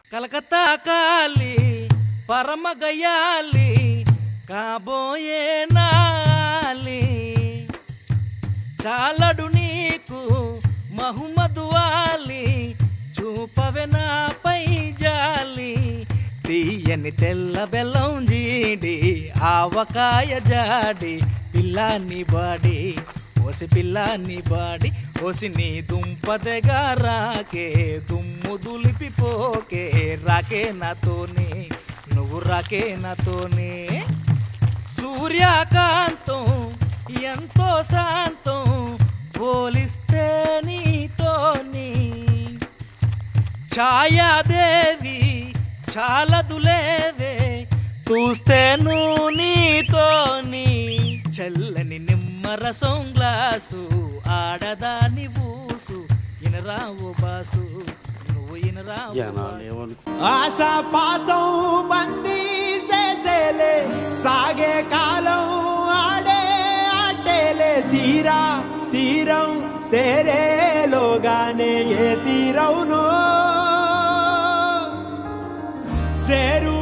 కలకత్తా కాలి పరమ గయాలి కాబోయే నాలి చాలడు నీకు మహుమదు వాలి చూపవె నాపై జాలి తీయని తెల్ల బెల్లం జీడి ఆవకాయ జాడి పిల్లాన్ని బాడి ఓసి పిల్లాన్ని బాడి ఓసి నీ దుంపదెగా రాకే దుమ్ము దులిపిపోకే రాకే నాతోనే నువ్వు రాకే నాతోనే సూర్యకాంతం ఎంతో శాంతం పోలిస్తే నీతోని ఛాయాదేవి చాలదులేవే చూస్తేను నీతోని చల్లని నిమ్మరసం గ్లాసు ఆడదాని ఊసు ఇనరావు బాసు నువ్వు ఇనరావు జనాలు బాసు. ఏమనుకో ఆశా పాసం బందీ చేసేలే సాగే కాలం ఆడే ఆటేలే తీరా తీరం సేరేలోగానే ఏ తీరవునో సేరు